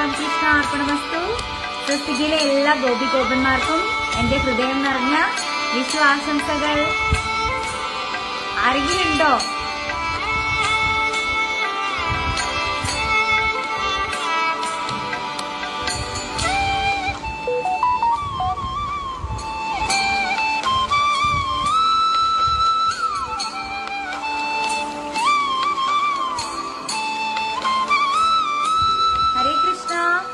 രാമകൃഷ്ണ അർപ്പണമസ്തു സ്വസ്തികയിലെ എല്ലാ ഗോപി ഗോപന്മാർക്കും എന്റെ ഹൃദയം നിറഞ്ഞ വിശ്വാസംസകൾ ആരെങ്കിലുണ്ടോ ഹരേ കൃഷ്ണ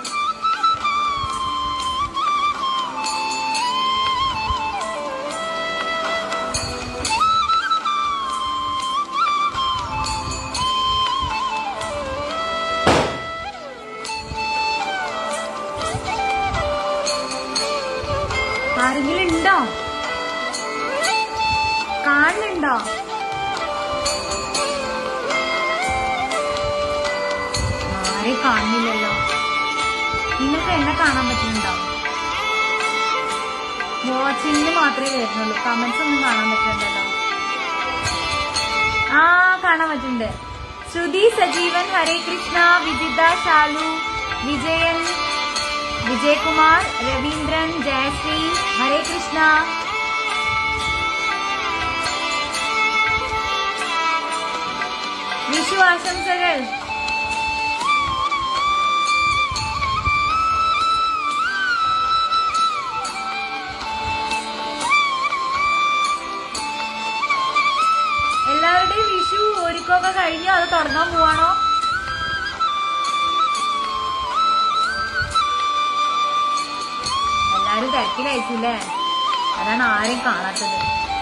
ആരെങ്കിലും ഉണ്ടോ കാണുന്നുണ്ടോ ആരെ കാണുന്നില്ലല്ലോ നിങ്ങൾക്ക് എന്നെ കാണാൻ പറ്റുന്നുണ്ടോ വാച്ചിങ്ങിന് മാത്രമേ വരുന്നുള്ളൂ കമന്റ്സ് ഒന്നും കാണാൻ പറ്റുന്നുണ്ടല്ലോ ആ കാണാൻ പറ്റുന്നുണ്ട് ശ്രുതി സജീവൻ ഹരേ കൃഷ്ണ വിജിത ശാലു വിജയൻ വിജയകുമാർ രവീന്ദ്രൻ ജയശ്രീ ഹരേ കൃഷ്ണ വിഷു ആശംസകൾ എല്ലാവരുടെയും വിഷു ഒരുക്കമൊക്കെ കഴിഞ്ഞോ അത് തുടങ്ങാൻ പോവാണോ എല്ലാരും തിരക്കിലായിരിക്കൂലേ അതാണ് ആരെയും കാണാത്തത്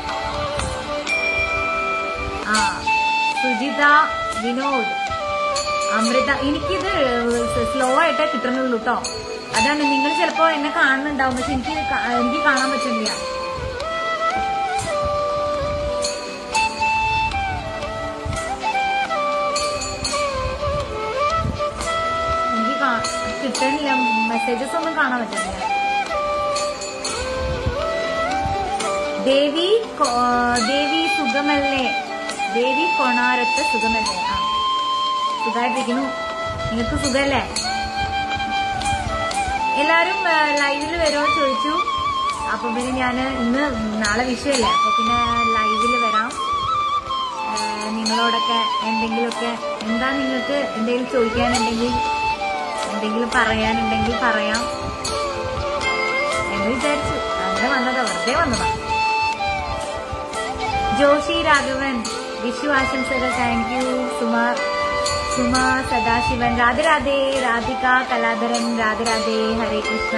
ആ സുജിത വിനോദ് അമൃത എനിക്കിത് സ്ലോ ആയിട്ടേ കിട്ടണുള്ളൂ കേട്ടോ അതാണ് നിങ്ങൾ ചിലപ്പോ എന്നെ കാണുന്നുണ്ടാവും പക്ഷെ എനിക്ക് കാ- എനിക്ക് കാണാൻ പറ്റുന്നില്ല എനിക്ക് കാ- കിട്ടണില്ല മെസ്സേജസ് ഒന്നും കാണാൻ പറ്റുന്നില്ല ദേവി കൊ- ദേവി സുഖമല്ലേ ദേവി കൊണാരത്ത് സുഖമല്ലേ ആ സുഖമായിട്ടിരിക്കുന്നു നിങ്ങൾക്ക് സുഖമല്ലേ എല്ലാരും ലൈവിൽ വരുമോ ചോദിച്ചു അപ്പൊ പിന്നെ ഞാൻ ഇന്ന് നാളെ വിഷയമല്ലേ അപ്പൊ പിന്നെ ലൈവിൽ വരാം ആ, നിങ്ങളോടൊക്കെ എന്തെങ്കിലുമൊക്കെ എന്താ നിങ്ങൾക്ക് എന്തെങ്കിലും ചോദിക്കാനുണ്ടെങ്കിൽ എന്തെങ്കിലും പറയാനുണ്ടെങ്കിൽ പറയാം എന്ന് വിചാരിച്ചു അങ്ങനെ വന്നതാ വെറുതെ വന്നതാ ജോഷി രാഘവൻ വിഷു ആശംസകൾ താങ്ക് യു സുമ സുമ സദാശിവൻ രാധെ രാധേ രാധിക കലാധരൻ രാധെ രാധേ ഹരേ കൃഷ്ണ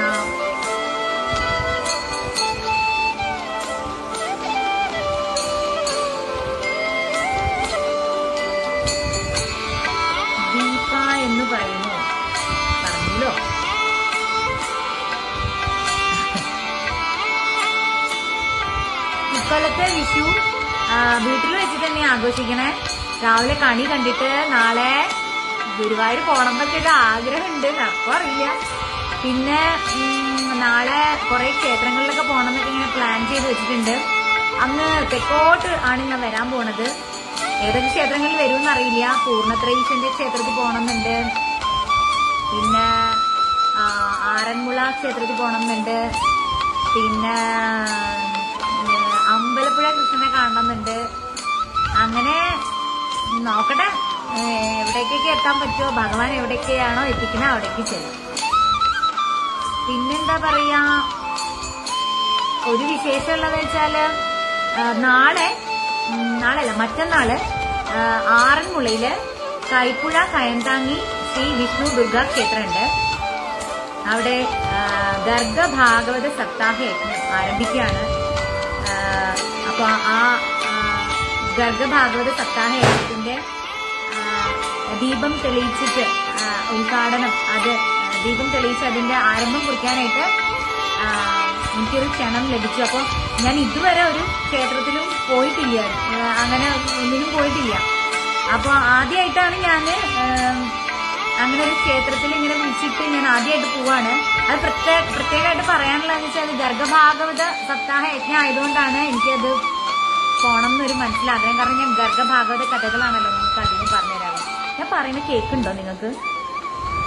ദീപ എന്ന് പറയുന്നു പറഞ്ഞല്ലോ ഇക്കൊല്ലത്തെ വിഷു ആ, വീട്ടിൽ വെച്ചിട്ട് തന്നെ ആഘോഷിക്കണേ രാവിലെ കണി കണ്ടിട്ട് നാളെ ഗുരുവായൂർ പോണം എന്നൊക്കെ ഒരു ആഗ്രഹമുണ്ട് നടക്കോ അറിയില്ല പിന്നെ ഉം, നാളെ കുറെ ക്ഷേത്രങ്ങളിലൊക്കെ പോകണം എന്നൊക്കെ ഇങ്ങനെ പ്ലാൻ ചെയ്ത് വെച്ചിട്ടുണ്ട് അങ്ങ് തെക്കോട്ട് ആണ് ഞാൻ വരാൻ പോണത് ഏതൊക്കെ ക്ഷേത്രങ്ങളിൽ വരുമെന്ന് അറിയില്ല പൂർണ്ണത്രയീശന്റെ ക്ഷേത്രത്തിൽ പോകണമെന്നുണ്ട് പിന്നെ ആ, ആറന്മുള ക്ഷേത്രത്തിൽ പോകണമെന്നുണ്ട് പിന്നെ ഉം, അമ്പലപ്പുഴ കൃഷ്ണനെ കാണണമെന്നുണ്ട് അങ്ങനെ നോക്കട്ടെ ഏ, എവിടേക്കൊക്കെ എത്താൻ പറ്റുമോ ഭഗവാൻ എവിടേക്കാണോ എത്തിക്കണേ അവിടേക്ക് ചെല്ലും പിന്നെന്താ പറയാ ഒരു വിശേഷം ഉള്ളത് വെച്ചാല് ആ, നാളെ ഉം, നാളെയല്ല മറ്റന്നാള് ആ, ആറന്മുളയില് കൈപ്പുഴ കയന്താങ്ങി ശ്രീ വിഷ്ണു ദുർഗാ ക്ഷേത്രമുണ്ട് അവിടെ ആ, ഗർഗഭാഗവത സപ്താഹ യജ്ഞം ആരംഭിക്കുകയാണ് ആ, അപ്പൊ ആ ആ, ഗർഗഭാഗവത സപ്താഹ യജ്ഞത്തിന്റെ ആ, ദീപം തെളിയിച്ചിട്ട് ആ, ഉദ്ഘാടനം അത് ആ, ദീപം തെളിയിച്ച് അതിന്റെ ആരംഭം കുറിക്കാനായിട്ട് ആ, എനിക്കൊരു ക്ഷണം ലഭിച്ചു അപ്പോൾ ഞാൻ ഇതുവരെ ഒരു ക്ഷേത്രത്തിലും പോയിട്ടില്ല ആ, അങ്ങനെ ഒന്നിനും പോയിട്ടില്ല അപ്പോൾ ആദ്യമായിട്ടാണ് ഞാൻ അങ്ങനെ ഒരു ക്ഷേത്രത്തിൽ ഇങ്ങനെ വിളിച്ചിട്ട് ഞാൻ ആദ്യമായിട്ട് പോവാണ് അത് പ്രത്യേക പ്രത്യേകമായിട്ട് പറയാനുള്ളതെന്ന് വെച്ചാൽ ഗർഗഭാഗവത സപ്താഹ യജ്ഞം ആയതുകൊണ്ടാണ് എനിക്കത് പോണം എന്നൊരു മനസ്സിലാഗ്രഹം കാരണം ഞാൻ ഗർഗഭാഗവത കഥകളാണല്ലോ നിങ്ങൾക്ക് അതിന് പറഞ്ഞുതരാറ് ഞാൻ പറയുന്ന കേൾക്കുണ്ടോ നിങ്ങൾക്ക്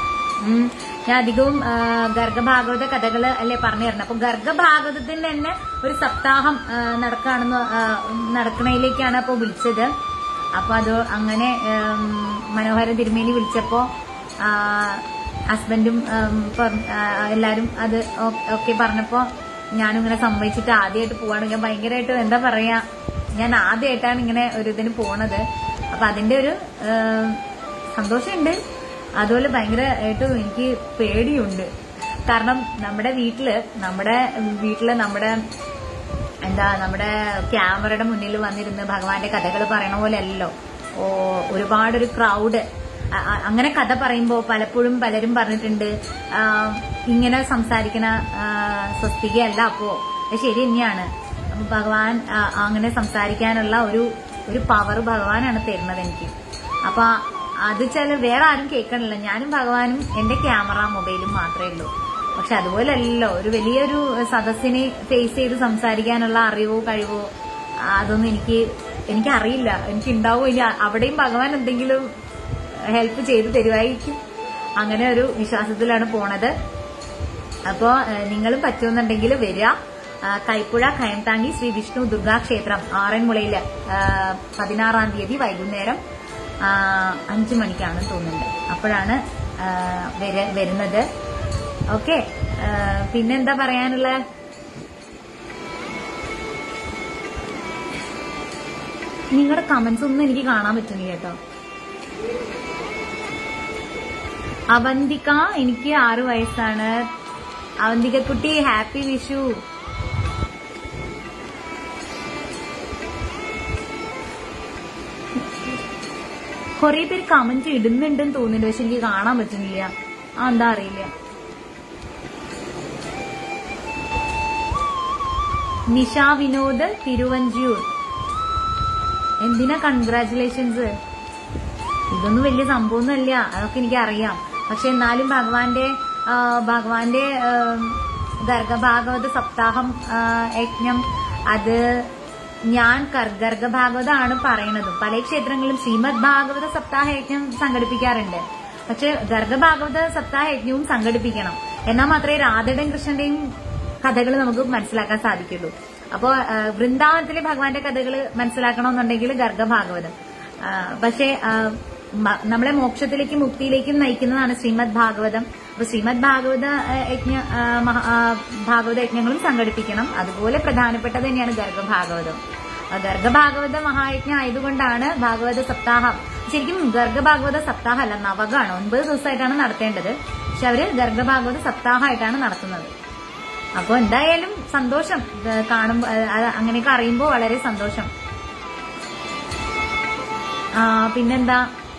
ഉം. ഞാൻ അധികവും ആ, ഗർഗഭാഗവത കഥകള് അല്ലേ പറഞ്ഞു തരണം അപ്പൊ ഗർഗഭാഗവതത്തിന്റെ തന്നെ ഒരു സപ്താഹം ആ, നടക്കുകയാണെന്ന് ആ, നടക്കണയിലേക്കാണ് അപ്പൊ വിളിച്ചത് അപ്പൊ അത് അങ്ങനെ ഉം, മനോഹരൻ തിരുമേനി വിളിച്ചപ്പോ ആ, ഹസ്ബൻഡും ഉം, പറ- ആ, എല്ലാരും അത് ഒക്കെ പറഞ്ഞപ്പോ ഞാനും ഇങ്ങനെ സമ്മതിച്ചിട്ട് ആദ്യമായിട്ട് പോവാണ് ഞാൻ ഭയങ്കരമായിട്ട് എന്താ പറയാ ഞാൻ ആദ്യമായിട്ടാണ് ഇങ്ങനെ ഒരു ഇതിന് പോണത് അപ്പൊ അതിന്റെ ഒരു ഉം, സന്തോഷമുണ്ട് അതുപോലെ ഭയങ്കരമായിട്ട് എനിക്ക് പേടിയുണ്ട് കാരണം നമ്മുടെ വീട്ടില് നമ്മുടെ വീട്ടില് നമ്മുടെ എന്താ നമ്മുടെ ക്യാമറയുടെ മുന്നിൽ വന്നിരുന്ന് ഭഗവാന്റെ കഥകൾ പറയണ പോലെ അല്ലല്ലോ ഓ ഒരുപാട് ഒരു ക്രൗഡ് അങ്ങനെ കഥ പറയുമ്പോൾ പലപ്പോഴും പലരും പറഞ്ഞിട്ടുണ്ട് ആ, ഇങ്ങനെ സംസാരിക്കണ ആ, സ്വസ്തികയല്ല അപ്പോ അത് ശരി തന്നെയാണ് അപ്പൊ ഭഗവാൻ ആ, അങ്ങനെ സംസാരിക്കാനുള്ള ഒരു ഒരു പവർ ഭഗവാനാണ് തരുന്നത് എനിക്ക് അപ്പൊ അത് വെച്ചാൽ വേറെ ആരും കേൾക്കണില്ല ഞാനും ഭഗവാനും എന്റെ ക്യാമറ മൊബൈലും മാത്രമേ ഉള്ളൂ പക്ഷെ അതുപോലല്ലോ ഒരു വലിയൊരു സദസ്സിനെ ഫേസ് ചെയ്ത് സംസാരിക്കാനുള്ള അറിവോ കഴിവോ ആ, അതൊന്നും എനിക്ക് എനിക്കറിയില്ല എനിക്ക് ഉണ്ടാവോ ഇനി അവിടെയും ഭഗവാൻ എന്തെങ്കിലും ഹെൽപ്പ് ചെയ്ത് തരുമായിരിക്കും അങ്ങനെ ഒരു വിശ്വാസത്തിലാണ് പോണത് അപ്പോ ഏഹ്, നിങ്ങളും പറ്റുമെന്നുണ്ടെങ്കിൽ വരിക ആ, കൈപ്പുഴ കയംതാങ്ങി ശ്രീ വിഷ്ണു ദുർഗാ ക്ഷേത്രം ആറന്മുളയില് ആ, പതിനാറാം തീയതി വൈകുന്നേരം ആ, അഞ്ചു മണിക്കാണ് തോന്നുന്നുണ്ട് അപ്പോഴാണ് ആ, വര- വരുന്നത് ഓക്കെ പിന്നെന്താ പറയാനുള്ള നിങ്ങളുടെ കമന്റ്സ് ഒന്നും എനിക്ക് കാണാൻ പറ്റുന്നില്ല കേട്ടോ അവന്തിക എനിക്ക് ആറു വയസ്സാണ് അവന്തിക കുട്ടി ഹാപ്പി വിഷു കുറെ പേര് കമന്റ് ഇടുന്നുണ്ടെന്ന് തോന്നുന്നുണ്ട് പക്ഷെ എനിക്ക് കാണാൻ പറ്റുന്നില്ല ആ എന്താ അറിയില്ല നിഷ വിനോദ് തിരുവഞ്ചൂർ എന്തിനാ കൺഗ്രാറ്റുലേഷൻസ് ഇതൊന്നും വലിയ സംഭവമൊന്നുമല്ല അതൊക്കെ എനിക്ക് അറിയാം പക്ഷെ എന്നാലും ഭഗവാന്റെ ആ, ഭഗവാന്റെ ആ, ഗർഗഭാഗവത സപ്താഹം ആ, യജ്ഞം അത് ഞാൻ കർ- ഗർഗഭാഗവതമാണ് പറയണത് പല ക്ഷേത്രങ്ങളിലും ശ്രീമദ് ഭാഗവത സപ്താഹ യജ്ഞം സംഘടിപ്പിക്കാറുണ്ട് പക്ഷെ ഗർഗഭാഗവത സപ്താഹ യജ്ഞവും സംഘടിപ്പിക്കണം എന്നാൽ മാത്രമേ രാധയുടെയും കൃഷ്ണന്റെയും കഥകൾ നമുക്ക് മനസ്സിലാക്കാൻ സാധിക്കുള്ളൂ അപ്പോ ആ, വൃന്ദാവനത്തിലെ ഭഗവാന്റെ കഥകൾ മനസ്സിലാക്കണമെന്നുണ്ടെങ്കിൽ ഗർഗഭാഗവതം ആ, പക്ഷേ ആ, മ- നമ്മളെ മോക്ഷത്തിലേക്കും മുക്തിയിലേക്കും നയിക്കുന്നതാണ് ശ്രീമദ് ഭാഗവതം അപ്പൊ ശ്രീമദ് ഭാഗവത ആ, യജ്ഞ ആ, മഹ- ആ, ഭാഗവത യജ്ഞങ്ങളും സംഘടിപ്പിക്കണം അതുപോലെ പ്രധാനപ്പെട്ടത് തന്നെയാണ് ഗർഗഭാഗവതം ആ, ഗർഗഭാഗവത മഹായജ്ഞം ആയതുകൊണ്ടാണ് ഭാഗവത സപ്താഹം ശരിക്കും ഗർഗഭാഗവത സപ്താഹം അല്ല നവകാണ് ഒൻപത് ദിവസമായിട്ടാണ് നടത്തേണ്ടത് പക്ഷെ അവര് ഗർഗഭാഗവത സപ്താഹമായിട്ടാണ് നടത്തുന്നത് അപ്പൊ എന്തായാലും സന്തോഷം കാണുമ്പോ അങ്ങനെയൊക്കെ അറിയുമ്പോൾ വളരെ സന്തോഷം ആ പിന്നെന്താ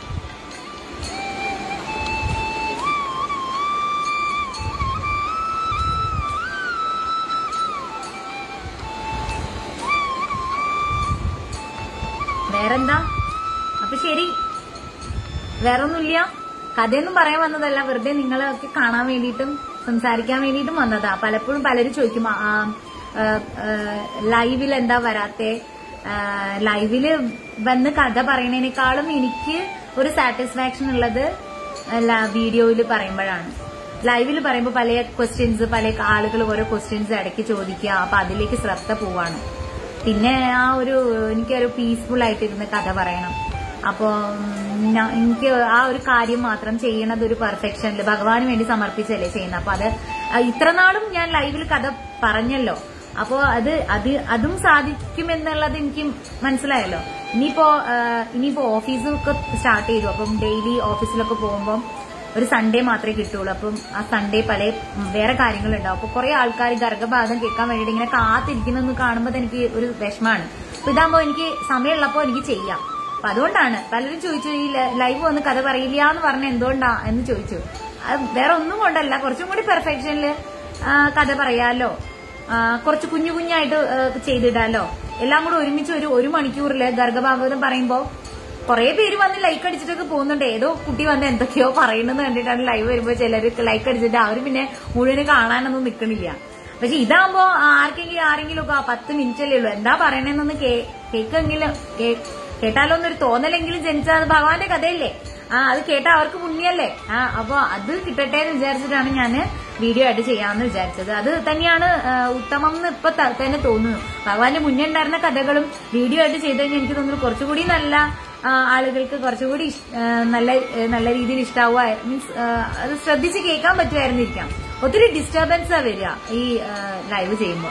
വേറെന്താ അപ്പൊ ശരി വേറൊന്നുമില്ല കഥയൊന്നും പറയാൻ വന്നതല്ല വെറുതെ നിങ്ങളൊക്കെ കാണാൻ വേണ്ടിയിട്ടും സംസാരിക്കാൻ വേണ്ടിയിട്ടും വന്നതാ പലപ്പോഴും പലരും ചോദിക്കും ആ, ആ, ആ, ലൈവിൽ എന്താ വരാത്തെ ആ, ലൈവില് വന്ന് കഥ പറയണേനേക്കാളും എനിക്ക് ഒരു സാറ്റിസ്ഫാക്ഷൻ ഉള്ളത് വീഡിയോയിൽ പറയുമ്പോഴാണ് ലൈവിൽ പറയുമ്പോൾ പല ക്വസ്റ്റ്യൻസ് പല ആളുകൾ ഓരോ ക്വസ്റ്റ്യൻസ് ഇടയ്ക്ക് ചോദിക്കുക അപ്പൊ അതിലേക്ക് ശ്രദ്ധ പോവാണ് പിന്നെ ആ ഒരു എനിക്കൊരു പീസ്ഫുൾ ആയിട്ടിരുന്ന് കഥ പറയണം അപ്പോ ഞാൻ- എനിക്ക് ആ ഒരു കാര്യം മാത്രം ചെയ്യണത് ഒരു പെർഫെക്ഷനിൽ ഭഗവാന് വേണ്ടി സമർപ്പിച്ചല്ലേ ചെയ്യുന്നത് അപ്പൊ അത് ആ, ഇത്ര നാളും ഞാൻ ലൈവിൽ കഥ പറഞ്ഞല്ലോ അപ്പോ അത് അത് അതും സാധിക്കുമെന്നുള്ളത് എനിക്ക് മനസ്സിലായല്ലോ ഇനിയിപ്പോ ആ, ഇനിയിപ്പോ ഓഫീസൊക്കെ സ്റ്റാർട്ട് ചെയ്തു അപ്പം ഡെയിലി ഓഫീസിലൊക്കെ പോകുമ്പോൾ ഒരു സൺഡേ മാത്രമേ കിട്ടുള്ളൂ അപ്പം ആ സൺഡേ പല വേറെ കാര്യങ്ങളുണ്ടാവും അപ്പൊ കുറെ ആൾക്കാർ ഗർഭപാതം കേൾക്കാൻ വേണ്ടിയിട്ട് ഇങ്ങനെ കാത്തിരിക്കുന്നതെന്ന് കാണുമ്പോൾ എനിക്ക് ഒരു വിഷമാണ് അപ്പൊ ഇതാകുമ്പോൾ എനിക്ക് സമയമുള്ളപ്പോൾ എനിക്ക് ചെയ്യാം അപ്പൊ അതുകൊണ്ടാണ് പലരും ചോദിച്ചു ഈ ലൈവ് വന്ന് കഥ പറയില്ല എന്ന് പറഞ്ഞ എന്തുകൊണ്ടാ എന്ന് ചോദിച്ചു അത് വേറെ ഒന്നും കൊണ്ടല്ല കുറച്ചും കൂടി പെർഫെക്ഷനിൽ കഥ പറയാലോ ആ, കുറച്ച് കുഞ്ഞു കുഞ്ഞായിട്ട് ആ, ചെയ്തിടാലോ എല്ലാം കൂടെ ഒരുമിച്ച് ഒരു ഒരു മണിക്കൂറില് ഗർഗഭാഗവതം പറയുമ്പോ കുറെ പേര് വന്ന് ലൈക്ക് അടിച്ചിട്ടൊക്കെ പോകുന്നുണ്ട് ഏതോ കുട്ടി വന്ന് എന്തൊക്കെയോ പറയുന്നത് കണ്ടിട്ടാണ് ലൈവ് വരുമ്പോ ചിലർ ലൈക്ക് അടിച്ചിട്ട് അവര് പിന്നെ മുഴുവന് കാണാനൊന്നും നിക്കണില്ല പക്ഷെ ഇതാകുമ്പോ ആർക്കെങ്കിലും ആരെങ്കിലും ഒക്കെ ആ പത്ത് മിനിറ്റ് അല്ലേ ഉള്ളൂ എന്താ പറയണെന്നൊന്ന് കേ- കേക്കെങ്കിലും കേ- കേട്ടാലോ എന്നൊരു തോന്നലെങ്കിലും ജനിച്ചാൽ അത് ഭഗവാന്റെ കഥയല്ലേ ആ അത് കേട്ടാ അവർക്ക് പുണ്യല്ലേ ആ അപ്പൊ അത് കിട്ടട്ടെ എന്ന് വിചാരിച്ചിട്ടാണ് ഞാൻ വീഡിയോ ആയിട്ട് ചെയ്യാമെന്ന് വിചാരിച്ചത് അത് തന്നെയാണ് ആ, ഉത്തമം എന്ന് ഇപ്പൊ ത- തന്നെ തോന്നുന്നു ഭഗവാന്റെ മുന്നേ ഉണ്ടായിരുന്ന കഥകളും വീഡിയോ ആയിട്ട് ചെയ്ത് കഴിഞ്ഞാൽ എനിക്ക് തോന്നുന്നു കുറച്ചുകൂടി നല്ല ആ, ആളുകൾക്ക് കുറച്ചുകൂടി ഇഷ്- ആ, നല്ല ആ, നല്ല രീതിയിൽ ഇഷ്ടാവുക മീൻസ് അത് ശ്രദ്ധിച്ച് കേൾക്കാൻ പറ്റുമായിരുന്നിരിക്കാം ഒത്തിരി ഡിസ്റ്റർബൻസാ വരിക ഈ ലൈവ് ചെയ്യുമ്പോൾ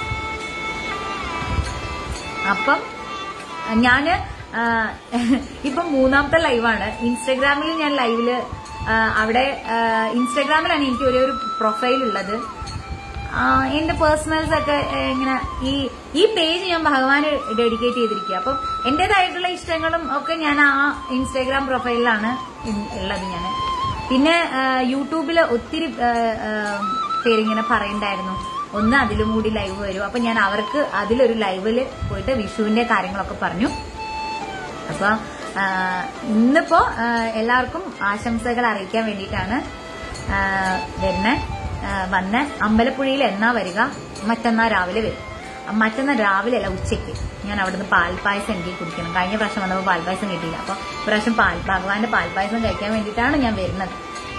അപ്പം ഞാന് ആ, ഇപ്പം മൂന്നാമത്തെ ലൈവാണ് ഇൻസ്റ്റഗ്രാമിൽ ഞാൻ ലൈവില് ആ, അവിടെ ആ, ഇൻസ്റ്റഗ്രാമിലാണ് എനിക്ക് ഒരേ ഒരു പ്രൊഫൈൽ ഉള്ളത് ആ, എന്റെ പേഴ്സണൽസ് ഒക്കെ ഏ, ഇങ്ങനെ ഈ ഈ പേജ് ഞാൻ ഭഗവാന് ഡെഡിക്കേറ്റ് ചെയ്തിരിക്കുക അപ്പം എന്റേതായിട്ടുള്ള ഇഷ്ടങ്ങളും ഒക്കെ ഞാൻ ആ ഇൻസ്റ്റാഗ്രാം പ്രൊഫൈലിലാണ് ഇൻ- ഉള്ളത് ഞാൻ പിന്നെ ആ, യൂട്യൂബില് ഒത്തിരി ആ, ആ, പേരിങ്ങനെ പറയണ്ടായിരുന്നു ഒന്ന് അതിലും കൂടി ലൈവ് വരും അപ്പൊ ഞാൻ അവർക്ക് അതിലൊരു ലൈവില് പോയിട്ട് വിഷുവിന്റെ കാര്യങ്ങളൊക്കെ പറഞ്ഞു അപ്പൊ ആ, ഇന്നിപ്പോ ആ, എല്ലാവർക്കും ആശംസകൾ അറിയിക്കാൻ വേണ്ടിയിട്ടാണ് ആ, വരുന്ന ആ, വന്ന അമ്പലപ്പുഴയിൽ എന്നാ വരിക മറ്റന്നാ രാവിലെ വരും മറ്റന്നാ രാവിലെ അല്ല ഉച്ചയ്ക്ക് ഞാൻ അവിടുന്ന് പാൽപ്പായസം എനിക്ക് കുടിക്കണം കഴിഞ്ഞ പ്രാവശ്യം വന്നപ്പോൾ പാൽപ്പായസം കിട്ടിയില്ല അപ്പൊ ഇപ്രാവശ്യം പാൽ ഭഗവാന്റെ പാൽപ്പായസം കഴിക്കാൻ വേണ്ടിയിട്ടാണ് ഞാൻ വരുന്നത്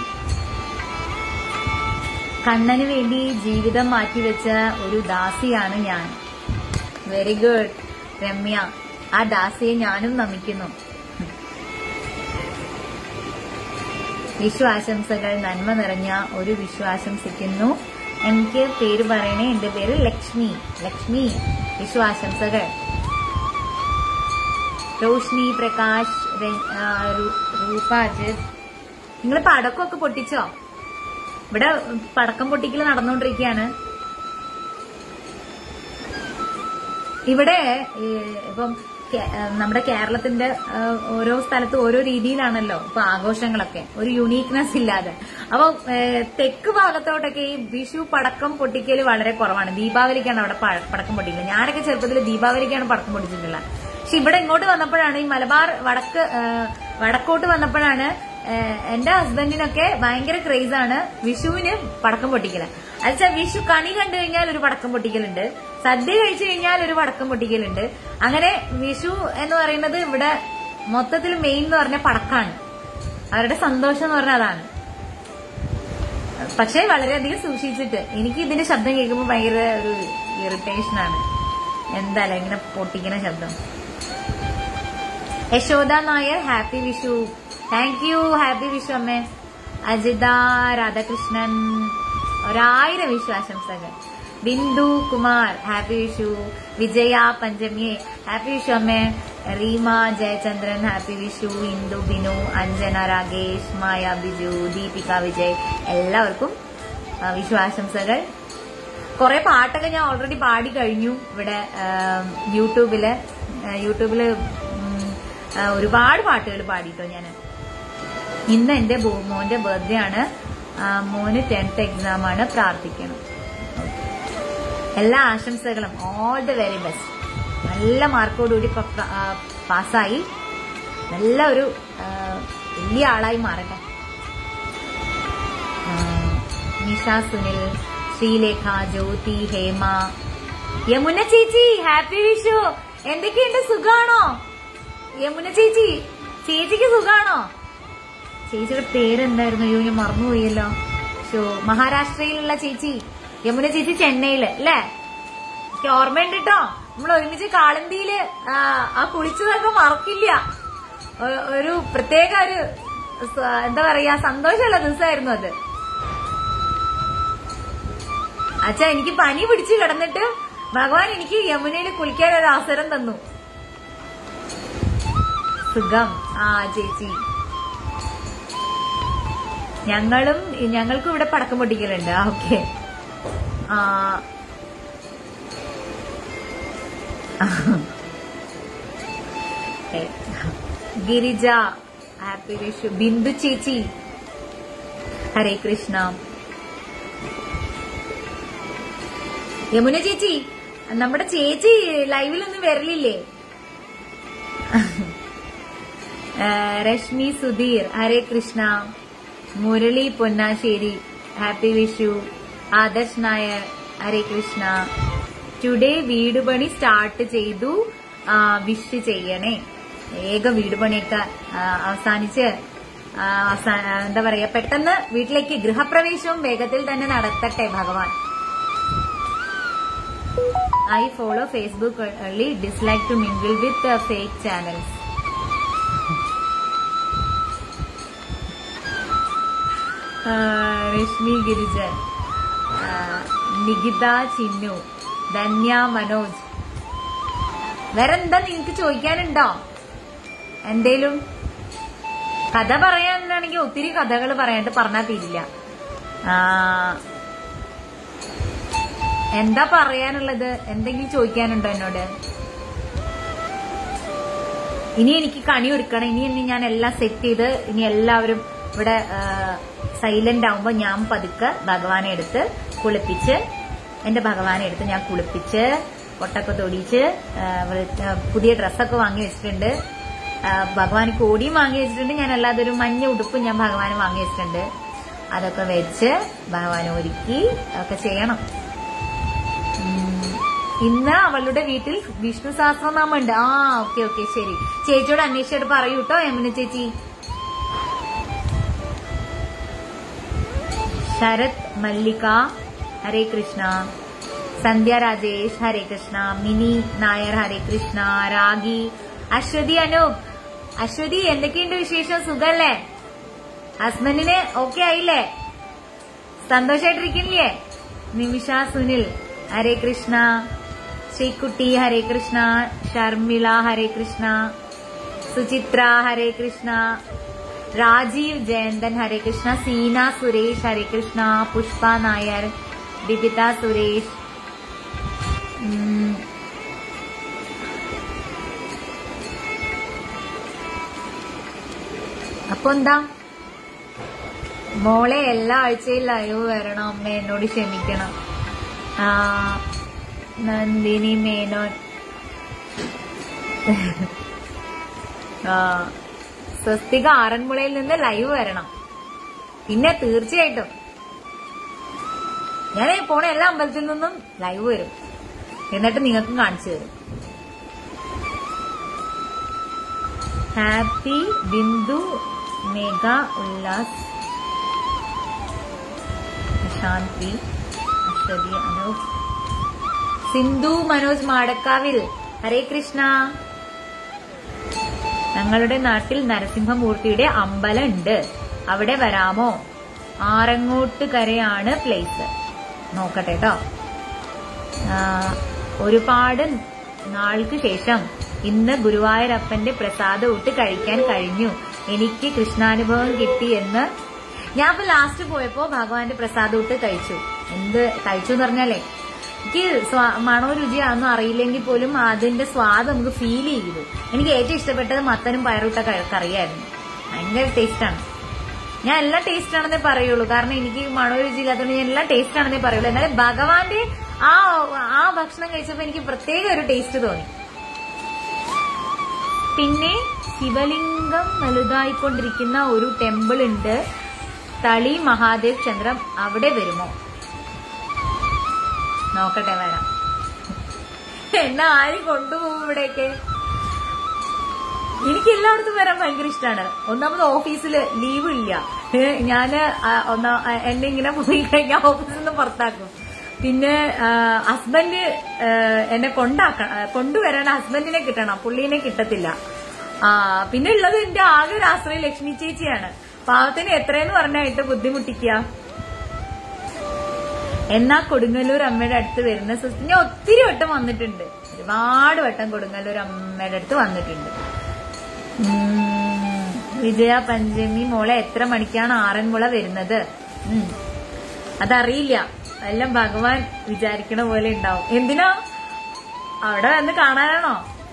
കണ്ണന് വേണ്ടി ജീവിതം മാറ്റിവെച്ച ഒരു ദാസിയാണ് ഞാൻ വെരി ഗുഡ് രമ്യ ആ ദാസിയെ ഞാനും നമിക്കുന്നു വിഷു ആശംസകൾ നന്മ നിറഞ്ഞ ഒരു വിഷു ആശംസിക്കുന്നു എനിക്ക് പേര് പറയണേ എന്റെ പേര് ലക്ഷ്മി ലക്ഷ്മി വിഷു ആശംസകൾ റോഷ്നി പ്രകാശ് രെ- ആ, രു- രൂപ അജിത് നിങ്ങൾ പടക്കമൊക്കെ പൊട്ടിച്ചോ ഇവിടെ പടക്കം പൊട്ടിക്കൽ നടന്നുകൊണ്ടിരിക്കുകയാണ് ഇവിടെ ഈ, ഇപ്പം കേ- ഏഹ് നമ്മുടെ കേരളത്തിന്റെ ഏഹ്, ഓരോ സ്ഥലത്ത് ഓരോ രീതിയിലാണല്ലോ ഇപ്പൊ ആഘോഷങ്ങളൊക്കെ ഒരു യുണീക്നെസ് ഇല്ലാതെ അപ്പൊ ഏഹ്, തെക്ക് ഭാഗത്തോട്ടൊക്കെ ഈ വിഷു പടക്കം പൊട്ടിക്കൽ വളരെ കുറവാണ് ദീപാവലിക്കാണ് അവിടെ പ- പടക്കം പൊട്ടിക്കൽ ഞാനൊക്കെ ചെറുപ്പത്തിൽ ദീപാവലിക്കാണ് പടക്കം പൊട്ടിച്ചിട്ടുള്ളത് പക്ഷെ ഇവിടെ ഇങ്ങോട്ട് വന്നപ്പോഴാണ് ഈ മലബാർ വടക്ക് ഏഹ്, വടക്കോട്ട് വന്നപ്പോഴാണ് ഏഹ്, എന്റെ ഹസ്ബൻഡിനൊക്കെ ഭയങ്കര ക്രേസ് ആണ് വിഷുവിന് പടക്കം പൊട്ടിക്കല് അതെച്ചാ വിഷു കണി കണ്ടു കഴിഞ്ഞാൽ ഒരു പടക്കം പൊട്ടിക്കലുണ്ട് സദ്യ കഴിച്ചു കഴിഞ്ഞാൽ ഒരു പടക്കം പൊട്ടിക്കലുണ്ട് അങ്ങനെ വിഷു എന്ന് പറയുന്നത് ഇവിടെ മൊത്തത്തിൽ മെയിൻ എന്ന് പറഞ്ഞ പടക്കാണ് അവരുടെ സന്തോഷം എന്ന് പറഞ്ഞാൽ അതാണ് പക്ഷേ വളരെയധികം സൂക്ഷിച്ചിട്ട് എനിക്ക് ഇതിന്റെ ശബ്ദം കേൾക്കുമ്പോൾ ഭയങ്കര ഒരു ഇറിറ്റേഷൻ ആണ് എന്തായാലും ഇങ്ങനെ പൊട്ടിക്കുന്ന ശബ്ദം Yashoda Nair happy Vishu thank you happy Vishu അമ്മേ അജിത രാധാകൃഷ്ണൻ ഒരായിരം വിഷു ആശംസകൾ ബിന്ദു കുമാർ ഹാപ്പി വിഷു വിജയ പഞ്ചമി ഹാപ്പി വിഷു അമ്മേ റീമ ജയചന്ദ്രൻ ഹാപ്പി വിഷു ഇന്ദു ബിനു അഞ്ജന രാഗേഷ് മായ ബിജു ദീപിക വിജയ് എല്ലാവർക്കും ആ, വിഷു ആശംസകൾ കുറെ പാട്ടൊക്കെ ഞാൻ ഓൾറെഡി പാടി കഴിഞ്ഞു ഇവിടെ ആം, യൂട്യൂബില് ആ, യൂട്യൂബില് ഉം, ആ, ഒരുപാട് പാട്ടുകൾ പാടിട്ടോ ഞാൻ ഇന്ന് എന്റെ ബോ- മോന്റെ ബർത്ത്ഡേ ആണ് ആ, മോന് ടെൻത്ത് എക്സാം ആണ് പ്രാർത്ഥിക്കണം എല്ലാ ആശംസകളും ഓൾ ദ വെരി ബെസ്റ്റ് നല്ല മാർക്കോടുകൂടി പ- പ- ആ, പാസ്സായി നല്ല ഒരു ആ, വലിയ ആളായി മാറട്ടെ ആ, നിഷ സുനിൽ ശ്രീലേഖ ജ്യോതി ഹേമ യമുന ചേച്ചി ഹാപ്പി വിഷു എന്തൊക്കെയുണ്ട് സുഖാണോ യമുന ചേച്ചി ചേച്ചിക്ക് സുഖാണോ ചേച്ചിയുടെ പേരെന്തായിരുന്നു അയ്യോ ഞാൻ മറന്നുപോയല്ലോ ഷോ മഹാരാഷ്ട്രയിലുള്ള ചേച്ചി യമുന ചേച്ചി ചെന്നൈയില് അല്ലേ എനിക്ക് ഓർമ്മയുണ്ട് കേട്ടോ നമ്മൾ ഒരുമിച്ച് കാളന്തിയില് ആ, ആ കുളിച്ചതൊക്കെ മറക്കില്ല ഒ- ഒരു പ്രത്യേക ഒരു സ- എന്താ പറയാ സന്തോഷമുള്ള ദിവസമായിരുന്നു അത് അച്ഛാ എനിക്ക് പനി പിടിച്ച് കിടന്നിട്ട് ഭഗവാൻ എനിക്ക് യമുനയിൽ കുളിക്കാൻ ഒരു അവസരം തന്നു സുഖം ആ ചേച്ചി ഞങ്ങളും ഞങ്ങൾക്കും ഇവിടെ പടക്കം പൊട്ടിക്കലുണ്ട് ഓക്കെ ആ ഏ, ഗിരിജ ഹാപ്പി വിഷു ബിന്ദു ചേച്ചി ഹരേ കൃഷ്ണ യമുന ചേച്ചി നമ്മുടെ ചേച്ചി ലൈവിലൊന്നും വരലില്ലേ ആ, രശ്മി സുധീർ ഹരേ കൃഷ്ണ മുരളി പൊന്നാശ്ശേരി ഹാപ്പി വിഷു ആദർശ് നായർ ഹരേ കൃഷ്ണ ടുഡേ വീട് പണി സ്റ്റാർട്ട് ചെയ്തു വിഷ് ചെയ്യണേ വേഗം വീട് പണിയൊക്കെ ആ, അവസാനിച്ച് ആ, സ- എന്താ പറയാ പെട്ടെന്ന് വീട്ടിലേക്ക് ഗൃഹപ്രവേശവും വേഗത്തിൽ തന്നെ നടത്തട്ടെ ഭഗവാൻ I follow Facebook early dislike to mingle with uh, fake channels ആ, രശ്മി ഗിരിജൻ ആ, നികിത ചിന്നു ധന്യ മനോജ് വേറെ എന്താ നിങ്ങക്ക് ചോദിക്കാനുണ്ടോ എന്തേലും കഥ പറയാനാണെങ്കിൽ ഒത്തിരി കഥകൾ പറയാണ്ട് പറഞ്ഞാൽ തീരില്ല ആ, എന്താ പറയാനുള്ളത് എന്തെങ്കിലും ചോദിക്കാനുണ്ടോ എന്നോട് ഇനി എനിക്ക് കണി ഒരുക്കണം ഇനി ഇനി ഞാൻ എല്ലാം സെറ്റ് ചെയ്ത് ഇനി എല്ലാവരും ഇവിടെ സൈലന്റ് ആവുമ്പോ ഞാൻ പതുക്കെ ഭഗവാനെ എടുത്ത് കുളിപ്പിച്ച് എന്റെ ഭഗവാനെ എടുത്ത് ഞാൻ കുളിപ്പിച്ച് പൊട്ടൊക്കെ തൊടിച്ച് ആ, വൃ- ആ, പുതിയ ഡ്രസ്സൊക്കെ വാങ്ങി വെച്ചിട്ടുണ്ട് ആ, ഭഗവാന് കോടിയും വാങ്ങി വെച്ചിട്ടുണ്ട് ഞാൻ അല്ലാതെ ഒരു മഞ്ഞ ഉടുപ്പും ഞാൻ ഭഗവാന് വാങ്ങി വെച്ചിട്ടുണ്ട് അതൊക്കെ വെച്ച് ഭഗവാനെ ഒരുക്കി ഒക്കെ ചെയ്യണം ഉം. ഇന്ന് അവളുടെ വീട്ടിൽ വിഷ്ണു സഹസ്രനാമം ഉണ്ട് ആ ഓക്കെ ഓക്കെ ശരി ചേച്ചിയോട് അന്വേഷിച്ചിട്ട് പറയൂ കേട്ടോ യമുന ചേച്ചി ശരത് മല്ലിക ഹരേ കൃഷ്ണ സന്ധ്യ രാജേഷ് ഹരേ കൃഷ്ണ മിനി നായർ ഹരേ കൃഷ്ണ രാഗി അശ്വതി അനൂപ് അശ്വതി എന്തൊക്കെയുണ്ട് വിശേഷം സുഖല്ലേ ഹസ്ബൻഡിന് ഓക്കെ ആയില്ലേ സന്തോഷായിട്ടിരിക്കില്ലേ നിമിഷ സുനിൽ ഹരേ കൃഷ്ണ ശ്രീകുട്ടി ഹരേ കൃഷ്ണ ഷർമിള ഹരേ കൃഷ്ണ സുചിത്ര ഹരേ കൃഷ്ണ രാജീവ് ജയന്തൻ ഹരേ കൃഷ്ണ സീന സുരേഷ് ഹരേ കൃഷ്ണ പുഷ്പ നായർ ബിബിത സുരേഷ് ഉം, അപ്പൊ എന്താ മോളെ എല്ലാ ആഴ്ചയും ലൈവ് വരണം അമ്മ എന്നോട് ക്ഷമിക്കണം ആ നന്ദിനി മേനോൻ ആ സ്വസ്തിക ആറന്മുളയിൽ നിന്ന് ലൈവ് വരണം പിന്നെ തീർച്ചയായിട്ടും ഞാൻ ഈ പോണ എല്ലാ അമ്പലത്തിൽ നിന്നും ലൈവ് വരും എന്നിട്ട് നിങ്ങൾക്കും കാണിച്ചു തരും ഹാപ്പി ബിന്ദു മേഘ ഉല്ലാസ് ശാന്തി അശ്വതി അനൂപ് സിന്ധു മനോജ് മാടക്കാവിൽ ഹരേ കൃഷ്ണ ഞങ്ങളുടെ നാട്ടിൽ നരസിംഹമൂർത്തിയുടെ അമ്പലം ഉണ്ട് അവിടെ വരാമോ ആറങ്ങോട്ടുകരയാണ് പ്ലേസ് നോക്കട്ടെ കേട്ടോ ഒരുപാട് നാൾക്ക് ശേഷം ഇന്ന് ഗുരുവായൂരപ്പന്റെ പ്രസാദം ഇട്ട് കഴിക്കാൻ കഴിഞ്ഞു എനിക്ക് കൃഷ്ണാനുഭവം കിട്ടി എന്ന് ഞാൻ ഇപ്പൊ ലാസ്റ്റ് പോയപ്പോ ഭഗവാന്റെ പ്രസാദം ഇട്ട് കഴിച്ചു എന്ത് കഴിച്ചു എന്ന് പറഞ്ഞാലേ എനിക്ക് സ്വാ- മണവും രുചിയാണെന്നും അറിയില്ലെങ്കിൽ പോലും അതിന്റെ സ്വാദ് നമുക്ക് ഫീൽ ചെയ്തു എനിക്ക് ഏറ്റവും ഇഷ്ടപ്പെട്ടത് മത്തനും പയറുട്ട കറിയായിരുന്നു ഭയങ്കര ടേസ്റ്റാണ് ഞാൻ എല്ലാം ടേസ്റ്റ് ആണെന്നേ പറയുള്ളൂ കാരണം എനിക്ക് മണവും രുചി ഇല്ലാത്തതുകൊണ്ട് ഞാൻ എല്ലാം ടേസ്റ്റ് ആണെന്നേ പറയുള്ളൂ എന്നാലും ഭഗവാന്റെ ആ ആ ഭക്ഷണം കഴിച്ചപ്പോ എനിക്ക് പ്രത്യേക ഒരു ടേസ്റ്റ് തോന്നി പിന്നെ ശിവലിംഗം വലുതായിക്കൊണ്ടിരിക്കുന്ന ഒരു ടെമ്പിൾ ഉണ്ട് തളി മഹാദേവ് ചന്ദ്രം അവിടെ വരുമോ നോക്കട്ടെ വരാം എന്നെ ആര് കൊണ്ടുപോകും ഇവിടേക്ക് എനിക്ക് എല്ലായിടത്തും വരാൻ ഭയങ്കര ഇഷ്ടമാണ് ഒന്നാമത് ഓഫീസില് ലീവ് ഇല്ല ഏ, ഞാന് ആ, ഒന്നാ ആ, എന്നെ ഇങ്ങനെ പോയി കഴിഞ്ഞാൽ ഓഫീസിൽ നിന്ന് പുറത്താക്കും പിന്നെ ആ, ഹസ്ബൻഡ് ആ, എന്നെ കൊണ്ടാക്കണം ആ, കൊണ്ടുവരാൻ ഹസ്ബൻഡിനെ കിട്ടണം പുള്ളീനെ കിട്ടത്തില്ല ആ പിന്നെ ഉള്ളത് എന്റെ ആകെ ഒരു ആശ്രയം ലക്ഷ്മി ചേച്ചിയാണ് പാവത്തിന് എത്രയെന്ന് പറഞ്ഞായിട്ട് ബുദ്ധിമുട്ടിക്കുക എന്നാ കൊടുങ്ങല്ലൂർ അമ്മയുടെ അടുത്ത് വരുന്ന സിസ്റ്റർ ഞാൻ ഒത്തിരി വട്ടം വന്നിട്ടുണ്ട് ഒരുപാട് വട്ടം കൊടുങ്ങല്ലൂർ അമ്മയുടെ അടുത്ത് വന്നിട്ടുണ്ട് ഉം, വിജയ പഞ്ചമി മോളെ എത്ര മണിക്കാണ് ആറന്മുള വരുന്നത് ഉം, അതറിയില്ല എല്ലാം ഭഗവാൻ വിചാരിക്കണ പോലെ ഉണ്ടാവും എന്തിനാ അവിടെ വന്ന് കാണാനാണോ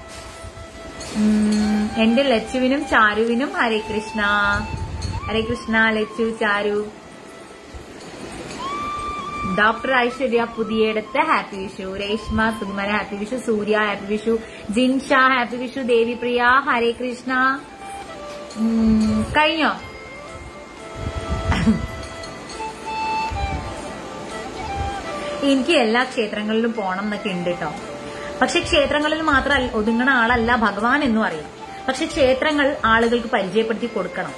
ഉം, എന്റെ ലച്ചുവിനും ചാരുവിനും ഹരേ കൃഷ്ണ ഹരേ കൃഷ്ണ ലച്ചു ചാരു ഡോക്ടർ ഐശ്വര്യ പുതിയടത്ത് happy Vishu Reshma Sukumara happy Vishu Surya happy Vishu Jinsha happy Vishu Devipriya Hare Krishna ഉം, കഴിഞ്ഞോ എനിക്ക് എല്ലാ ക്ഷേത്രങ്ങളിലും പോണം എന്നൊക്കെ ഉണ്ട് കേട്ടോ പക്ഷെ ക്ഷേത്രങ്ങളിൽ മാത്രം ഒതുങ്ങണ ആളല്ല ഭഗവാൻ എന്നും അറിയാം പക്ഷെ ക്ഷേത്രങ്ങൾ ആളുകൾക്ക് പരിചയപ്പെടുത്തി കൊടുക്കണം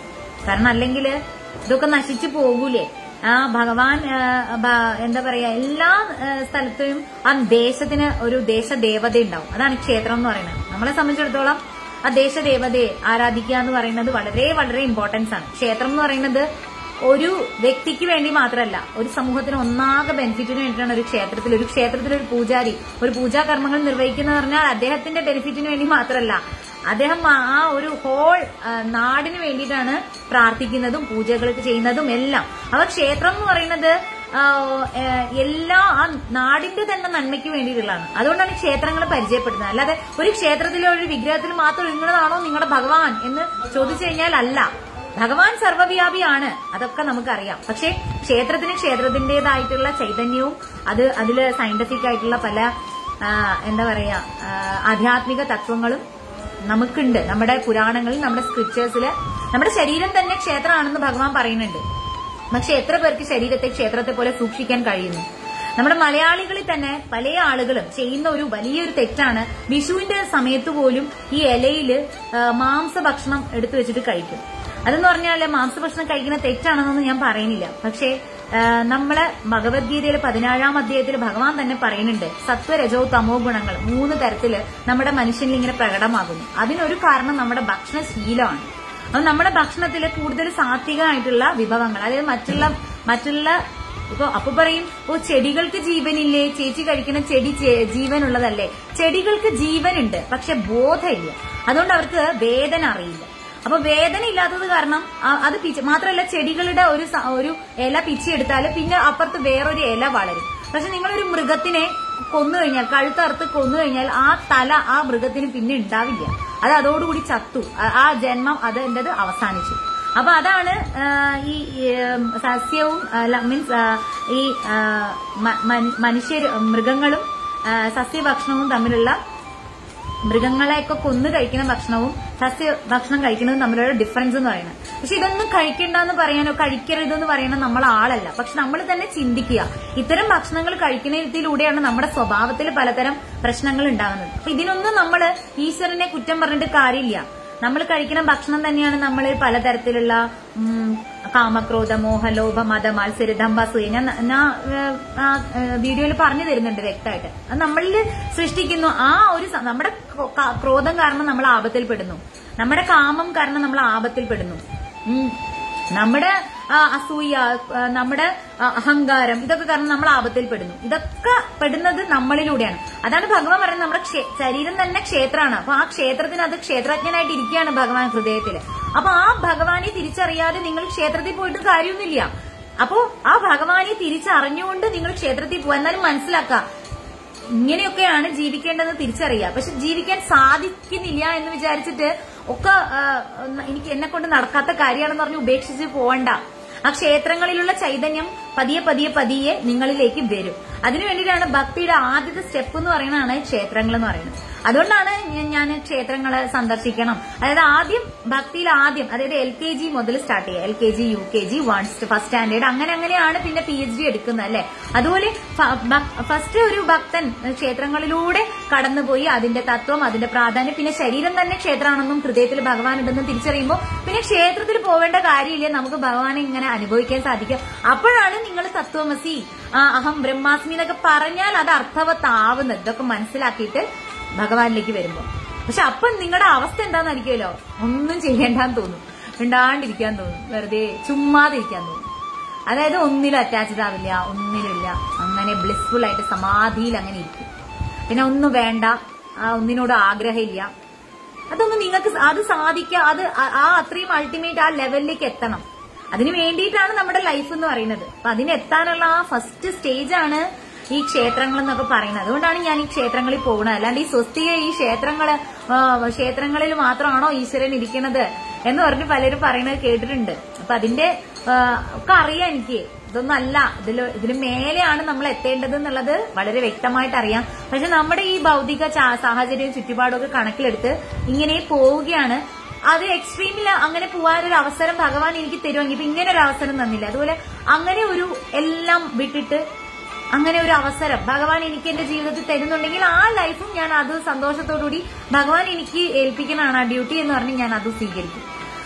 കാരണം അല്ലെങ്കിൽ ഇതൊക്കെ നശിച്ചു പോകൂലേ ആ ഭഗവാൻ ആ, ഭ- എന്താ പറയാ എല്ലാ ആ, സ്ഥലത്തും ആ ദേശത്തിന് ഒരു ദേശദേവത ഉണ്ടാവും അതാണ് ക്ഷേത്രം എന്ന് പറയുന്നത് നമ്മളെ സംബന്ധിച്ചിടത്തോളം ആ ദേശദേവതയെ ആരാധിക്കുക എന്ന് പറയുന്നത് വളരെ വളരെ ഇമ്പോർട്ടൻസ് ആണ് ക്ഷേത്രം എന്ന് പറയുന്നത് ഒരു വ്യക്തിക്ക് വേണ്ടി മാത്രമല്ല ഒരു സമൂഹത്തിന് ഒന്നാകെ ബെനിഫിറ്റിന് വേണ്ടിയിട്ടാണ് ഒരു ക്ഷേത്രത്തിൽ ഒരു ക്ഷേത്രത്തിൽ ഒരു പൂജാരി ഒരു പൂജാ കർമ്മങ്ങൾ നിർവഹിക്കുന്ന പറഞ്ഞാൽ അദ്ദേഹത്തിന്റെ ബെനിഫിറ്റിന് വേണ്ടി മാത്രമല്ല അദ്ദേഹം ആ ആ ഒരു ഹോൾ ആ, നാടിന് വേണ്ടിയിട്ടാണ് പ്രാർത്ഥിക്കുന്നതും പൂജകൾക്ക് ചെയ്യുന്നതും എല്ലാം അപ്പൊ ക്ഷേത്രം എന്ന് പറയുന്നത് ആ, ഏ, എല്ലാ ആ നാടിന്റെ തന്നെ നന്മയ്ക്ക് വേണ്ടിയിട്ടുള്ളതാണ് അതുകൊണ്ടാണ് ക്ഷേത്രങ്ങൾ പരിചയപ്പെടുന്നത് അല്ലാതെ ഒരു ക്ഷേത്രത്തിലോ ഒരു വിഗ്രഹത്തിൽ മാത്രം ഒഴുകുന്നതാണോ നിങ്ങളുടെ ഭഗവാൻ എന്ന് ചോദിച്ചു കഴിഞ്ഞാൽ അല്ല ഭഗവാൻ സർവ്വവ്യാപിയാണ് അതൊക്കെ നമുക്കറിയാം പക്ഷേ ക്ഷേത്രത്തിന് ക്ഷേത്രത്തിന്റേതായിട്ടുള്ള ചൈതന്യവും അത് അതില് സയന്റിഫിക് ആയിട്ടുള്ള പല ആ, എന്താ പറയാ ആ, ആധ്യാത്മിക തത്വങ്ങളും നമുക്കുണ്ട് നമ്മുടെ പുരാണങ്ങളിൽ നമ്മുടെ സ്ക്രിപ്റ്റേഴ്സില് നമ്മുടെ ശരീരം തന്നെ ക്ഷേത്രമാണെന്ന് ഭഗവാൻ പറയുന്നുണ്ട് പക്ഷെ എത്ര പേർക്ക് ശരീരത്തെ ക്ഷേത്രത്തെ പോലെ സൂക്ഷിക്കാൻ കഴിയുന്നു നമ്മുടെ മലയാളികളിൽ തന്നെ പല ആളുകളും ചെയ്യുന്ന ഒരു വലിയൊരു തെറ്റാണ് വിഷുവിന്റെ സമയത്ത് പോലും ഈ ഇലയില് ആ, മാംസഭക്ഷണം എടുത്തു വെച്ചിട്ട് കഴിക്കും അതെന്ന് പറഞ്ഞാൽ മാംസഭക്ഷണം കഴിക്കുന്ന തെറ്റാണെന്നൊന്നും ഞാൻ പറയുന്നില്ല പക്ഷേ ആ, നമ്മളെ ഭഗവത്ഗീതയിലെ പതിനാറാം അധ്യായത്തിൽ ഭഗവാൻ തന്നെ പറയുന്നുണ്ട് സത്വരജോ തമോ ഗുണങ്ങൾ മൂന്ന് തരത്തില് നമ്മുടെ മനുഷ്യനിൽ ഇങ്ങനെ പ്രകടമാകുന്നു അതിനൊരു കാരണം നമ്മുടെ ഭക്ഷണശീലമാണ് അപ്പൊ നമ്മുടെ ഭക്ഷണത്തിൽ കൂടുതൽ സാത്വികമായിട്ടുള്ള വിഭവങ്ങൾ അതായത് മറ്റുള്ള മറ്റുള്ള ഇപ്പൊ അപ്പൊ പറയും ഓ ചെടികൾക്ക് ജീവനില്ലേ ചേച്ചി കഴിക്കുന്ന ചെടി ചെ- ജീവനുള്ളതല്ലേ ചെടികൾക്ക് ജീവനുണ്ട് പക്ഷെ ബോധമില്ല അതുകൊണ്ട് അവർക്ക് വേദന അറിയില്ല അപ്പൊ വേദന ഇല്ലാത്തത് കാരണം ആ- അത് പിച്ച് മാത്രമല്ല ചെടികളുടെ ഒരു സ- ഒരു ഇല പിച്ചിയെടുത്താൽ പിന്നെ അപ്പുറത്ത് വേറൊരു ഇല വളരും പക്ഷെ നിങ്ങളൊരു മൃഗത്തിനെ കൊന്നു കഴിഞ്ഞാൽ കഴുത്തറുത്ത് കൊന്നു കഴിഞ്ഞാൽ ആ തല ആ മൃഗത്തിന് പിന്നെ ഉണ്ടാവില്ല അത് അതോടുകൂടി ചത്തു ആ- ആ ജന്മം അതിൻ്റെത് അവസാനിച്ചു അപ്പൊ അതാണ് ആ, ഈ ഉം, സസ്യവും മീൻസ് ഈ ആ, മ- മൻ- മനുഷ്യർ മൃഗങ്ങളും ആ, സസ്യഭക്ഷണവും തമ്മിലുള്ള മൃഗങ്ങളെയൊക്കെ കൊന്നു കഴിക്കുന്ന ഭക്ഷണവും സസ്യ ഭക്ഷണം കഴിക്കുന്നതും തമ്മിലുള്ള ഡിഫറൻസ് എന്ന് പറയുന്നത് പക്ഷെ ഇതൊന്നും കഴിക്കണ്ടെന്ന് പറയാനോ കഴിക്കരുതെന്ന് പറയണ നമ്മൾ ആളല്ല പക്ഷെ നമ്മൾ തന്നെ ചിന്തിക്കുക ഇത്തരം ഭക്ഷണങ്ങൾ കഴിക്കുന്നതിലൂടെയാണ് നമ്മുടെ സ്വഭാവത്തിൽ പലതരം പ്രശ്നങ്ങൾ ഉണ്ടാകുന്നത് അപ്പൊ ഇതിനൊന്നും നമ്മൾ ഈശ്വരനെ കുറ്റം പറഞ്ഞിട്ട് കാര്യമില്ല നമ്മൾ കഴിക്കുന്ന ഭക്ഷണം തന്നെയാണ് നമ്മൾ പലതരത്തിലുള്ള ഉം, കാമക്രോധ മോഹലോഭ മത മത്സര ദമ്പസൂയ ഞാൻ ഞാൻ ഏഹ്, ആ വീഡിയോയിൽ പറഞ്ഞു തരുന്നുണ്ട് വ്യക്തമായിട്ട് അത് നമ്മളിൽ സൃഷ്ടിക്കുന്നു ആ ഒരു സ- നമ്മുടെ ക്രോ- ക- ക്രോധം കാരണം നമ്മൾ ആപത്തിൽപ്പെടുന്നു നമ്മുടെ കാമം കാരണം നമ്മൾ ആപത്തിൽപ്പെടുന്നു ഉം. നമ്മുടെ ആ, അസൂയ ആ, നമ്മുടെ ആ, അഹങ്കാരം ഇതൊക്കെ കാരണം നമ്മൾ ആപത്തിൽപ്പെടുന്നു ഇതൊക്കെ പെടുന്നത് നമ്മളിലൂടെയാണ് അതാണ് ഭഗവാൻ പറയുന്നത് നമ്മുടെ ക്ഷേ- ശരീരം തന്നെ ക്ഷേത്രമാണ് അപ്പൊ ആ ക്ഷേത്രത്തിന് അത് ക്ഷേത്രജ്ഞനായിട്ട് ഇരിക്കുകയാണ് ഭഗവാൻ ഹൃദയത്തില് അപ്പൊ ആ ഭഗവാനെ തിരിച്ചറിയാതെ നിങ്ങൾ ക്ഷേത്രത്തിൽ പോയിട്ട് കാര്യമൊന്നുമില്ല അപ്പോ ആ ഭഗവാനെ തിരിച്ചറിഞ്ഞുകൊണ്ട് നിങ്ങൾ ക്ഷേത്രത്തിൽ പോകാൻ എന്നാലും മനസ്സിലാക്കുക ഇങ്ങനെയൊക്കെയാണ് ജീവിക്കേണ്ടതെന്ന് തിരിച്ചറിയുക പക്ഷെ ജീവിക്കാൻ സാധിക്കുന്നില്ല എന്ന് വിചാരിച്ചിട്ട് ഒക്കെ ആ, എനിക്ക് എന്നെ കൊണ്ട് നടക്കാത്ത കാര്യമാണെന്ന് പറഞ്ഞ് ഉപേക്ഷിച്ച് പോവണ്ട ആ ക്ഷേത്രങ്ങളിലുള്ള ചൈതന്യം പതിയെ പതിയെ പതിയെ നിങ്ങളിലേക്ക് വരും അതിനു വേണ്ടിയിട്ടാണ് ഭക്തിയുടെ ആദ്യത്തെ സ്റ്റെപ്പ് എന്ന് പറയുന്നതാണ് ക്ഷേത്രങ്ങൾ എന്ന് പറയുന്നത് അതുകൊണ്ടാണ് ഞാൻ ക്ഷേത്രങ്ങള് സന്ദർശിക്കണം അതായത് ആദ്യം ഭക്തിയിൽ ആദ്യം അതായത് എൽ കെ ജി മുതൽ സ്റ്റാർട്ട് ചെയ്യുക L K G U K G one first standard അങ്ങനെ അങ്ങനെയാണ് പിന്നെ പി എച്ച് ഡി എടുക്കുന്നത് അല്ലെ അതുപോലെ ഫസ്റ്റ് ഒരു ഭക്തൻ ക്ഷേത്രങ്ങളിലൂടെ കടന്നുപോയി അതിന്റെ തത്വം അതിന്റെ പ്രാധാന്യം പിന്നെ ശരീരം തന്നെ ക്ഷേത്രമാണെന്നും ഹൃദയത്തിൽ ഭഗവാൻ ഉണ്ടെന്നും തിരിച്ചറിയുമ്പോൾ പിന്നെ ക്ഷേത്രത്തിൽ പോവേണ്ട കാര്യമില്ല നമുക്ക് ഭഗവാനെ ഇങ്ങനെ അനുഭവിക്കാൻ സാധിക്കും അപ്പോഴാണ് നിങ്ങൾ തത്വമസി ആ, അഹം ബ്രഹ്മാസ്മി എന്നൊക്കെ പറഞ്ഞാൽ അത് അർത്ഥവത്താവുന്നത് ഇതൊക്കെ മനസ്സിലാക്കിയിട്ട് ഭഗവാനിലേക്ക് വരുമ്പോൾ പക്ഷെ അപ്പം നിങ്ങളുടെ അവസ്ഥ എന്താണെന്നായിരിക്കുമല്ലോ ഒന്നും ചെയ്യേണ്ടാന്ന് തോന്നും മിണ്ടാണ്ടിരിക്കാൻ തോന്നും വെറുതെ ചുമ്മാതിരിക്കാൻ തോന്നും അതായത് ഒന്നിലും അറ്റാച്ച്ഡ് ആവില്ല ഒന്നിലുമില്ല അങ്ങനെ ബ്ലിസ്ഫുൾ ആയിട്ട് സമാധിയിൽ അങ്ങനെ ഇരിക്കും പിന്നെ ഒന്നും വേണ്ട ആ ഒന്നിനോട് ആഗ്രഹമില്ല അതൊന്നും നിങ്ങൾക്ക് സ- അത് സാധിക്കുക അത് ആ- ആ അത്രയും അൾട്ടിമേറ്റ് ആ ലെവലിലേക്ക് എത്തണം അതിന് വേണ്ടിയിട്ടാണ് നമ്മുടെ ലൈഫ് എന്ന് പറയുന്നത് അപ്പൊ അതിനെത്താനുള്ള ആ ഫസ്റ്റ് സ്റ്റേജ് ആണ് ഈ ക്ഷേത്രങ്ങൾ എന്നൊക്കെ പറയുന്നത് അതുകൊണ്ടാണ് ഞാൻ ഈ ക്ഷേത്രങ്ങളിൽ പോകുന്നത് അല്ലാണ്ട് ഈ സ്വസ്തിക ഈ ക്ഷേത്രങ്ങള് ആ, ക്ഷേത്രങ്ങളിൽ മാത്രമാണോ ഈശ്വരൻ ഇരിക്കുന്നത് എന്ന് പറഞ്ഞ് പലരും പറയുന്നത് കേട്ടിട്ടുണ്ട് അപ്പൊ അതിന്റെ ആ, ഒക്കെ അറിയാം എനിക്ക് ഇതൊന്നും അല്ല ഇതിൽ ഇതിന് മേലെയാണ് നമ്മൾ എത്തേണ്ടത് എന്നുള്ളത് വളരെ വ്യക്തമായിട്ട് അറിയാം പക്ഷെ നമ്മുടെ ഈ ഭൗതിക ചാ- സാഹചര്യവും ചുറ്റുപാടും ഒക്കെ കണക്കിലെടുത്ത് ഇങ്ങനെ പോവുകയാണ് അത് എക്സ്ട്രീമിൽ അങ്ങനെ പോകാനൊരു അവസരം ഭഗവാൻ എനിക്ക് തരുമെങ്കിൽ ഇപ്പൊ ഇങ്ങനെ ഒരു അവസരം തന്നില്ല അതുപോലെ അങ്ങനെ ഒരു എല്ലാം വിട്ടിട്ട് അങ്ങനെ ഒരു അവസരം ഭഗവാൻ എനിക്ക് എന്റെ ജീവിതത്തിൽ തരുന്നുണ്ടെങ്കിൽ ആ ലൈഫും ഞാൻ അത് സന്തോഷത്തോടുകൂടി ഭഗവാൻ എനിക്ക് ഏൽപ്പിക്കണതാണ് ആ ഡ്യൂട്ടി എന്ന് പറഞ്ഞ് ഞാൻ അത് സ്വീകരിക്കും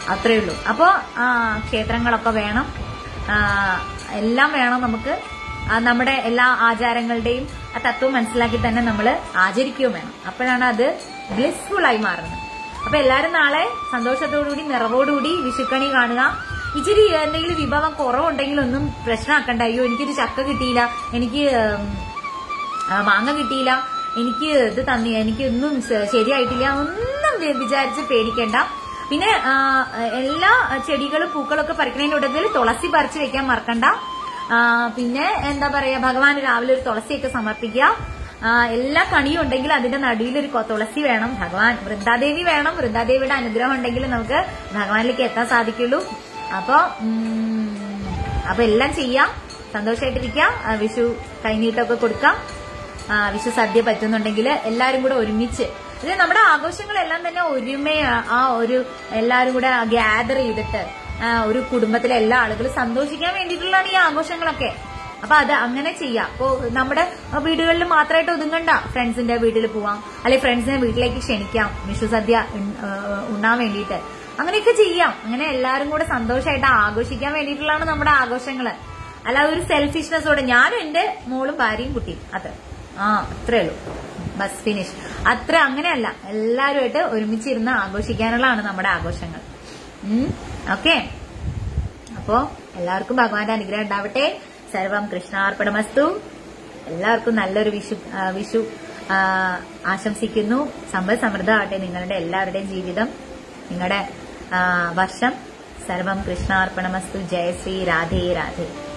അത്രേ ഉള്ളൂ അപ്പോ ആ, ക്ഷേത്രങ്ങളൊക്കെ വേണം ആ, എല്ലാം വേണം നമുക്ക് ആ, നമ്മുടെ എല്ലാ ആചാരങ്ങളുടെയും ആ തത്വം മനസ്സിലാക്കി തന്നെ നമ്മൾ ആചരിക്കുകയും വേണം അപ്പോഴാണ് അത് ബ്ലിസ്ഫുൾ ആയി മാറുന്നത് അപ്പൊ എല്ലാരും നാളെ സന്തോഷത്തോടുകൂടി നിറവോടുകൂടി വിഷുക്കണി കാണുക ഇച്ചിരി എന്തെങ്കിലും വിഭവം കുറവുണ്ടെങ്കിൽ ഒന്നും പ്രശ്നമാക്കണ്ട അയ്യോ എനിക്കൊരു ചക്ക കിട്ടിയില്ല എനിക്ക് ഉം, ആ, മാങ്ങ കിട്ടിയില്ല എനിക്ക് ഇത് തന്നി എനിക്ക് ഒന്നും ശ- ശരിയായിട്ടില്ല ഒന്നും വി- വിചാരിച്ച് പേടിക്കണ്ട പിന്നെ ആ, എല്ലാ ചെടികളും പൂക്കളൊക്കെ പറിക്കുന്നതിന്റെ കൂട്ടത്തിൽ തുളസി പറിച്ച് വെക്കാൻ മറക്കണ്ട ആ, പിന്നെ എന്താ പറയാ ഭഗവാന് രാവിലെ ഒരു തുളസിയൊക്കെ സമർപ്പിക്കുക ആ, എല്ലാ കണിയും ഉണ്ടെങ്കിൽ അതിന്റെ നടുവിൽ ഒരു കൊ- തുളസി വേണം ഭഗവാൻ വൃന്ദാദേവി വേണം വൃന്ദാദേവിയുടെ അനുഗ്രഹം ഉണ്ടെങ്കിൽ നമുക്ക് ഭഗവാനിലേക്ക് എത്താൻ സാധിക്കുള്ളൂ അപ്പൊ ഉം, അപ്പൊ എല്ലാം ചെയ്യാം സന്തോഷമായിട്ടിരിക്കാം ആ, വിഷു കൈനീട്ടമൊക്കെ കൊടുക്കാം ആ, വിഷു സദ്യ പറ്റുന്നുണ്ടെങ്കിൽ എല്ലാരും കൂടെ ഒരുമിച്ച് ഇത് നമ്മുടെ ആഘോഷങ്ങളെല്ലാം തന്നെ ഒരുമയ ആ ഒരു എല്ലാരും കൂടെ ഗ്യാദർ ചെയ്തിട്ട് ആ, ഒരു കുടുംബത്തിലെ എല്ലാ ആളുകളും സന്തോഷിക്കാൻ വേണ്ടിയിട്ടുള്ളതാണ് ഈ ആഘോഷങ്ങളൊക്കെ അപ്പൊ അത് അങ്ങനെ ചെയ്യാം അപ്പോ നമ്മുടെ വീടുകളിൽ മാത്രമായിട്ട് ഒതുങ്ങണ്ട ഫ്രണ്ട്സിന്റെ വീട്ടിൽ പോവാം അല്ലെങ്കിൽ ഫ്രണ്ട്സിനെ വീട്ടിലേക്ക് ക്ഷണിക്കാം വിഷു സദ്യ ഉൺ- ആ, ഉണ്ണാൻ വേണ്ടിയിട്ട് അങ്ങനെയൊക്കെ ചെയ്യാം അങ്ങനെ എല്ലാരും കൂടെ സന്തോഷമായിട്ട് ആഘോഷിക്കാൻ വേണ്ടിയിട്ടുള്ളതാണ് നമ്മുടെ ആഘോഷങ്ങള് അല്ലാതെ ഒരു സെൽഫിഷ്നെസ്സോടെ ഞാനും എന്റെ മോളും ഭാര്യയും കുട്ടിയും അത്ര ആ അത്രേ ഉള്ളൂ ബസ് ഫിനിഷ് അത്ര അങ്ങനെയല്ല എല്ലാവരുമായിട്ട് ഒരുമിച്ചിരുന്ന് ആഘോഷിക്കാനുള്ളതാണ് നമ്മുടെ ആഘോഷങ്ങൾ ഓക്കെ അപ്പോ എല്ലാവർക്കും ഭഗവാന്റെ അനുഗ്രഹം ഉണ്ടാവട്ടെ സർവം കൃഷ്ണാർപ്പണമസ്തു എല്ലാവർക്കും നല്ലൊരു വിഷു ആ, വിഷു ആ, ആശംസിക്കുന്നു സമ്പൽ സമൃദ്ധമാവട്ടെ നിങ്ങളുടെ എല്ലാവരുടെയും ജീവിതം നിങ്ങളുടെ ആ, വർഷം സർവം കൃഷ്ണാർപ്പണമസ്തു ജയ ശ്രീ രാധേ രാധേ